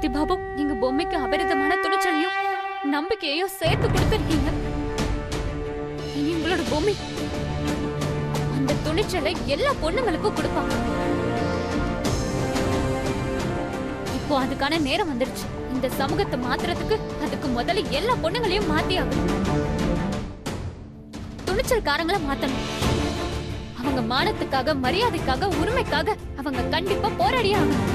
சத்யபாபு நீங்க பொம்மைக்கு அபரிதமான துணிச்சலையும் நம்பிக்கையையும் சேர்த்து கொடுத்திருக்கீங்க இனி உங்களோட பொம்மை அந்த துணிச்சலை எல்லா பொண்ணுங்களுக்கும் கொடுப்பாங்க இப்போ அதுக்கான நேரம் வந்துருச்சு இந்த சமூகத்தை மாத்துறதுக்கு அதுக்கு முதல்ல எல்லா பொண்ணுங்களையும் மாத்தி ஆகணும் துணிச்சல்காரங்கள மாத்தணும் அவங்க மானத்துக்காக மரியாதைக்காக உரிமைக்காக அவங்க கண்டிப்பா போராடியே ஆகணும்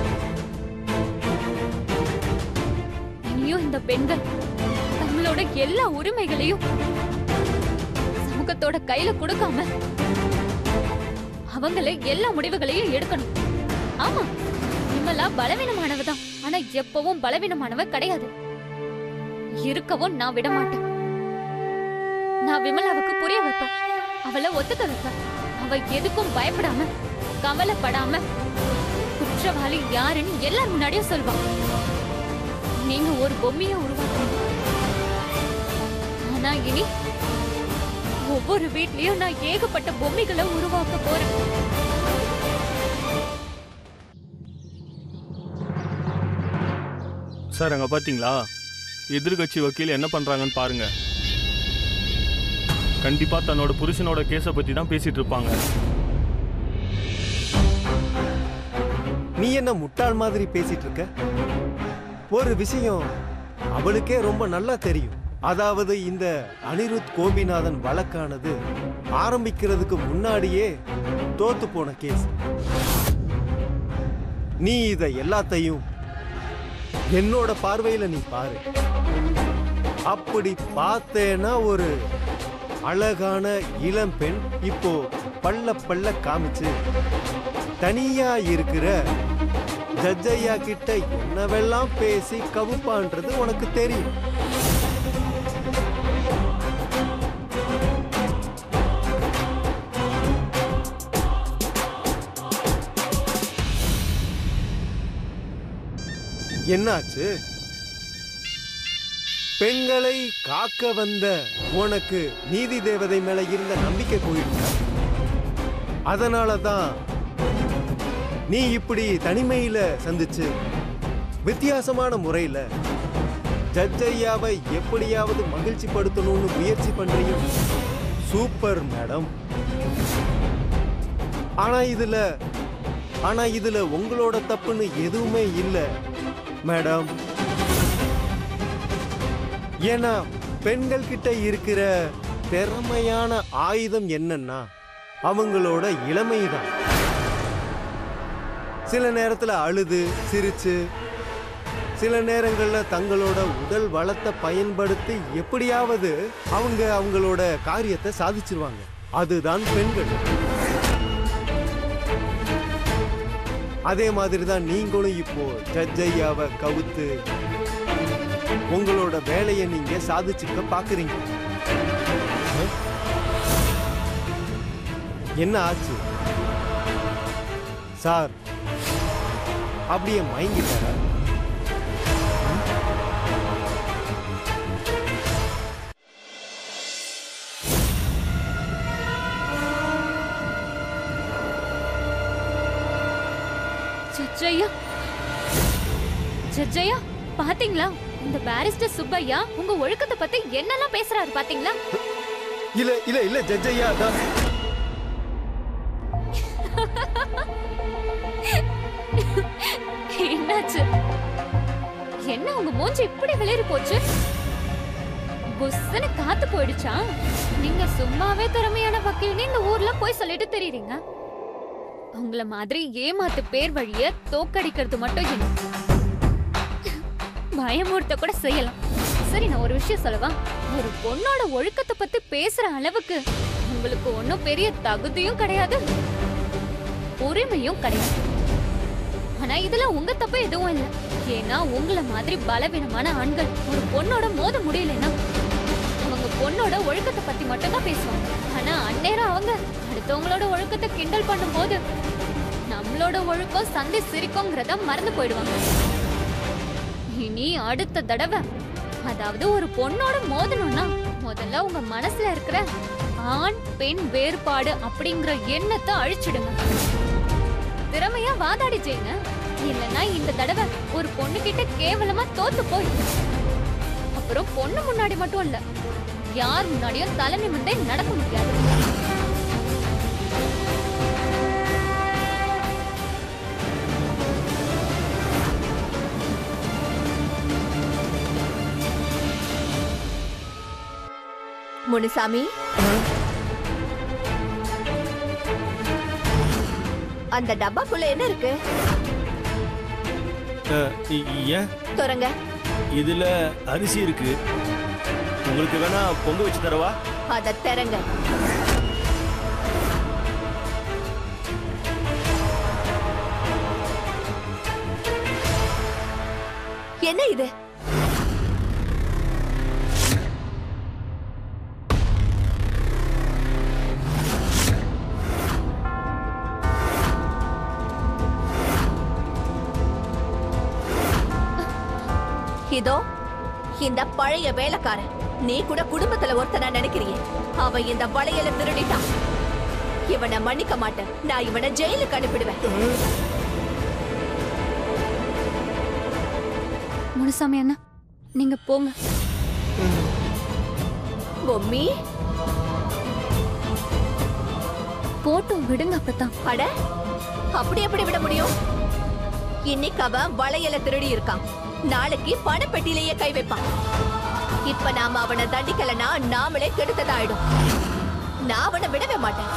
இனியும் இந்த பெண்கள் தங்களோட எல்லா உரிமைகளையும் சமூகத்தோட கையில கொடுக்காம அவங்களே எல்லா முடிவுகளையும் எடுக்கணும் ஆமா விமலா பலவீனமானவ தான் ஆனா எப்பவும் பலவீனமானவ கிடையாது இருக்கவும் நான் விட மாட்டேன் நான் விமலாவுக்கு புரிய வைப்பேன் அவளை ஒத்துக்க வைப்பேன் அவ எதுக்கும் பயப்படாம கவலைப்படாம குற்றவாளி யாருன்னு எல்லார் முன்னாடியும் சொல்வான் நீங்க ஒரு பொம்மைய உருவாக்கணும் ஆனா இனி ஒவ்வொரு வீட்லயும் நான் ஏகப்பட்ட பொம்மைகளை உருவாக்க போறேன் சார் அங்க பாத்தீங்களா எதிர்கட்சி வக்கீல் என்ன பண்றாங்கன்னு பாருங்க கண்டிப்பா தன்னோட புருஷனோட கேஸை பத்தி தான் பேசிட்டு இருப்பாங்க நீ என்ன முட்டாள் மாதிரி பேசிட்டு இருக்க ஒரு விஷயம் அவளுக்கே ரொம்ப நல்லா தெரியும் அதாவது இந்த அனிருத் கோபிநாதன் வழக்கானது ஆரம்பிக்கிறதுக்கு முன்னாடியே தோத்து போன கேஸ் நீ இத எல்லாத்தையும் என்னோட பார்வையில நீ பாரு அப்படி பார்த்தேன்னா ஒரு அழகான இளம் பெண் இப்போ பள்ள பள்ள காமிச்சு தனியா இருக்கிற ஜட்ஜையா கிட்ட என்னவெல்லாம் பேசி கவுப்பான்றது உனக்கு தெரியும் என்னாச்சு பெண்களை காக்க வந்த உனக்கு நீதி தேவதை மேல இருந்த நம்பிக்கை போயிடுச்சா அதனால தான் நீ இப்படி தனிமையில சந்திச்சு வித்தியாசமான முறையில ஜட்ஜ் ஐயாவை எப்படியாவது மகிழ்ச்சி படுத்தணும்னு முயற்சி பண்றீங்க சூப்பர் மேடம் ஆனா இதுல ஆனா இதுல உங்களோட தப்புன்னு எதுவுமே இல்ல மேடம் ஏன்னா பெண்கள் கிட்ட இருக்கிற திறமையான ஆயுதம் என்னன்னா அவங்களோட இளமைதான் சில நேரத்துல அழுது சிரிச்சு சில நேரங்கள்ல தங்களோட உடல் வளத்தை பயன்படுத்தி எப்படியாவது அவங்க அவங்களோட காரியத்தை சாதிச்சிருவாங்க அதுதான் பெண்கள் அதே மாதிரி தான் நீங்களும் இப்போ ஜட்ஜ் ஐயாவை கவுத்து உங்களோட வேலையை நீங்க சாதிச்சுக்க பாக்குறீங்க அஹ்? என்ன ஆச்சு சார் அப்படியே மயங்கிட்டாரா ஜட்ஜையா ஜட்ஜையா பாத்தீங்களா இந்த பாரிஸ்டர் சுப்பையா உங்க ஒழுக்கத்தை பத்தி என்னெல்லாம் பேசுறாரு பாத்தீங்களா இல்ல இல்ல இல்ல ஜட்ஜ் ஐயா அதான் என்னாச்சு என்ன உங்க மூஞ்சி இப்படி வெளியேறி போச்சு புஸ்ஸுன்னு காத்து போயிடுச்சா நீங்க சும்மாவே திறமையான வக்கீல்னு இந்த ஊர்ல போய் சொல்லிட்டு தெரியுறீங்க உங்கள மாதிரி ஏமாத்து பேர் வழிய தோக்கடிக்கிறது மட்டும் என்ன பயமுறுத்த கூட செய்யலாம் சரி நான் ஒரு விஷயம் சொல்லவா ஒரு பொண்ணோட ஒழுக்கத்தை பத்தி பேசுற அளவுக்கு உங்களுக்கு ஒன்னும் பெரிய தகுதியும் கிடையாது உரிமையும் கிடையாது ஆனா இதுல உங்க தப்பு எதுவும் இல்ல ஏன்னா உங்கள மாதிரி பலவீனமான ஆண்கள் ஒரு பொண்ணோட மோத முடியலன்னா அவங்க பொண்ணோட ஒழுக்கத்தை பத்தி மட்டும் தான் பேசுவாங்க ஆனா அந்நேரம் அவங்க அடுத்தவங்களோட ஒழுக்கத்தை கிண்டல் பண்ணும்போது நம்மளோட ஒழுக்கம் சந்தை சிரிக்குங்கிறத மறந்து போயிடுவாங்க இனி அடுத்த தடவை அதாவது ஒரு பொண்ணோட மோதணும்னா முதல்ல உங்க மனசுல இருக்கிற ஆண் பெண் வேறுபாடு அப்படிங்கிற எண்ணத்தை அழிச்சிடுங்க திறமையா வாதாடி செய்யுங்க இல்லனா இந்த தடவை ஒரு பொண்ணு கிட்ட கேவலமா தோத்து போய் அப்புறம் பொண்ணு முன்னாடி மட்டும் இல்ல யார் முன்னாடியும் தலை நிமிர்ந்தே நடக்க முடியாது முனுசாமி அந்த டப்பாக்குள்ள என்ன இருக்கு அஹ், இ- ஏன் தொடங்க இதுல அரிசி இருக்கு உங்களுக்கு வேணா பொங்க வச்சு தரவா அத திறங்க என்ன இது இதோ இந்த பழைய வேலைக்காரன் நீ கூட குடும்பத்துல ஒருத்தனா நினைக்கிறியே அவன் இந்த வளையல திருடிட்டான் இவனை மன்னிக்க மாட்டேன் நான் இவனை ஜெயிலுக்கு அனுப்பிடுவேன் முனுசாமி அண்ணா நீங்க போங்க பொம்மி போட்டும் விடுங்க அப்பதான் அட அப்படி எப்படி விட முடியும் இன்னைக்கு அவன் வளையல திருடி இருக்கான் நாளைக்கு பணப்பெட்டிலேயே கை வைப்பான் இப்ப நாம அவனை தண்டிக்கலனா நாமளே கெடுத்ததாயிடும் நான் அவனை விடவே மாட்டேன்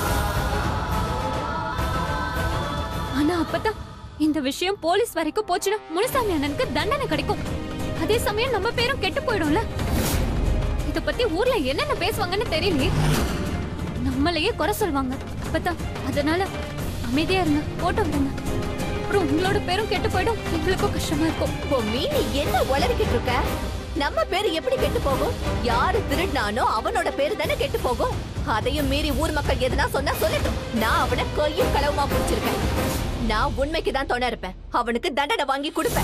ஆனா அப்பதான் இந்த விஷயம் போலீஸ் வரைக்கும் போச்சுன்னா முனுசாமி அண்ணனுக்கு தண்டனை கிடைக்கும் அதே சமயம் நம்ம பேரும் கெட்டு போயிடும்ல இத பத்தி ஊர்ல என்னென்ன பேசுவாங்கன்னு தெரியலையே நம்மளையே குறை சொல்வாங்க அப்பதான் அதனால அமைதியா இருங்க போட்டோ விடுங்க அப்புறம் உங்களோட பேரும் கெட்டு போயிடும் எங்களுக்கும் கஷ்டமா இருக்கும் பொம்மி நீ என்ன உளறிக்கிட்டு இருக்க நம்ம பேரு எப்படி கெட்டு போகும் யாரு திருடினானோ அவனோட பேரு தானே கெட்டு போகும் அதையும் மீறி ஊர் மக்கள் எதுனா சொன்னா சொல்லட்டும் நான் அவனை கையும் களவுமா பிடிச்சிருக்கேன் நான் உண்மைக்கு தான் துணை இருப்பேன் அவனுக்கு தண்டனை வாங்கி கொடுப்பேன்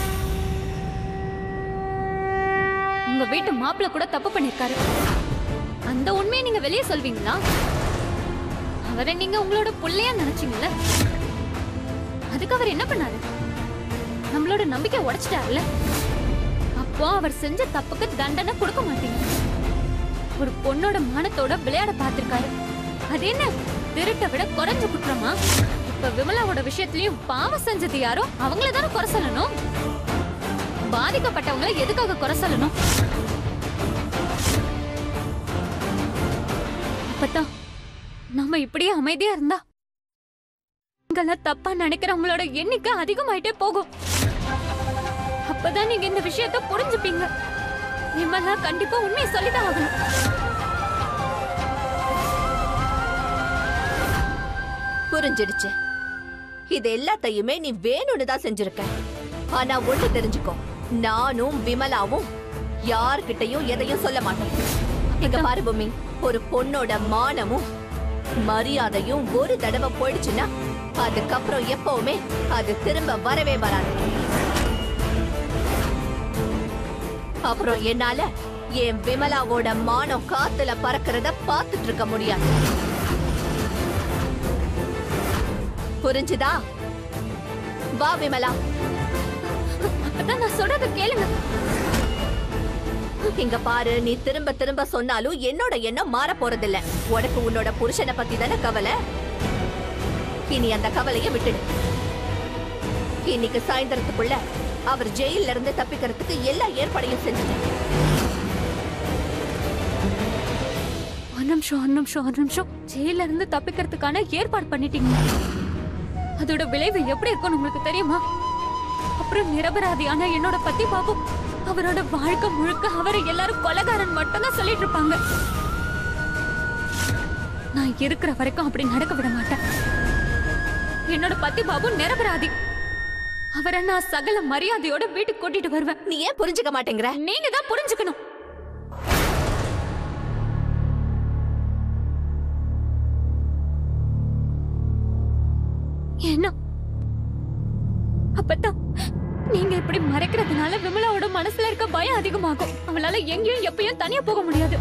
உங்க வீட்டு மாப்பிள்ள கூட தப்பு பண்ணிருக்காரு அந்த உண்மையை நீங்க வெளியே சொல்வீங்களா அவரை நீங்க உங்களோட புள்ளையா நினைச்சீங்கல்ல அதுக்கு அவர் என்ன பண்ணாரு நம்மளோட நம்பிக்கை உடைச்சிட்டாருல அப்போ அவர் செஞ்ச தப்புக்கு தண்டனை கொடுக்க மாட்டீங்க ஒரு பொண்ணோட மானத்தோட விளையாட பார்த்திருக்காரு அது என்ன திருட்டை விட குறைஞ்ச குற்றமா இப்ப விமலாவோட விஷயத்திலயும் பாவம் செஞ்சது யாரோ அவங்கள தானே குறை சொல்லணும் பாதிக்கப்பட்டவங்களை எதுக்காக குறை சொல்லணும் அப்பதான் நாம இப்படியே அமைதியா இருந்தா நீங்கெல்லாம் தப்பா நினைக்கிறவங்களோட எண்ணிக்கை அதிகமாயிட்டே போகும் அப்பதான் நீங்க இந்த விஷயத்த புரிஞ்சுப்பீங்க விமலா கண்டிப்பா உண்மையை சொல்லிதான் ஆகணும் புரிஞ்சிடுச்சு இது எல்லாத்தையுமே நீ வேணும்னு தான் செஞ்சிருக்க ஆனா ஒண்ணு தெரிஞ்சுக்கோ நானும் விமலாவும் யார்கிட்டயும் எதையும் சொல்ல மாட்டோம் இங்க பாரு பூமி ஒரு பொண்ணோட மானமும் மரியாதையும் ஒரு தடவை போயிடுச்சுன்னா அதுக்கப்புறம் எப்பவுமே அது திரும்ப வரவே வராது அப்புறம் என்னால என் விமலாவோட மானம் காத்துல பறக்கிறத பார்த்துட்டு இருக்க முடியாது புரிஞ்சுதா வா விமலா அப்பதான் நான் சொல்றத கேளுங்க இங்க பாரு நீ திரும்ப திரும்ப சொன்னாலும் என்னோட எண்ணம் மாற போறதில்ல உனக்கு உன்னோட புருஷனை பத்தி தானே கவலை இனி அந்த கவலைய விட்டுடு இன்னைக்கு சாயந்தரத்துக்குள்ள அவர் ஜெயில்ல இருந்து தப்பிக்கிறதுக்கு எல்லா ஏற்பாடையும் செஞ்சுட்டேன் ஒரு நிமிஷம் ஒரு நிமிஷம் ஒரு நிமிஷம் ஜெயில இருந்து தப்பிக்கிறதுக்கான ஏற்பாடு பண்ணிட்டீங்க அதோட விளைவு எப்படி இருக்கும்னு உங்களுக்கு தெரியுமா அப்புறம் நிரபராதியான என்னோட பத்தி பாபு அவரோட வாழ்க்கை முழுக்க அவரை எல்லாரும் கொலைகாரன் மட்டும்தான் சொல்லிட்டு இருப்பாங்க நான் இருக்கிற வரைக்கும் அப்படி நடக்க விட மாட்டேன் என்னோட பத்தி பாபு நிரபராதி அவரை நான் சகல மரியாதையோட வீட்டுக்கு கூட்டிட்டு வருவேன் நீ ஏன் புரிஞ்சுக்க மாட்டேங்கிற நீங்க தான் புரிஞ்சுக்கணும் என்ன அப்பதான் நீங்க இப்படி மறைக்கிறதுனால விமலாவோட மனசுல இருக்க பயம் அதிகமாகும் அவளால எங்கேயும் எப்பயும் தனியா போக முடியாது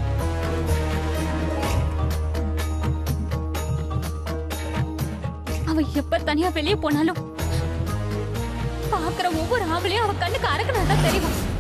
அவ எப்ப தனியா வெளியே போனாலும் பாக்குற ஒவ்வொரு ஆம்பளையும் அவ கண்ணுக்கு அரக்கனா தான் தெரியும்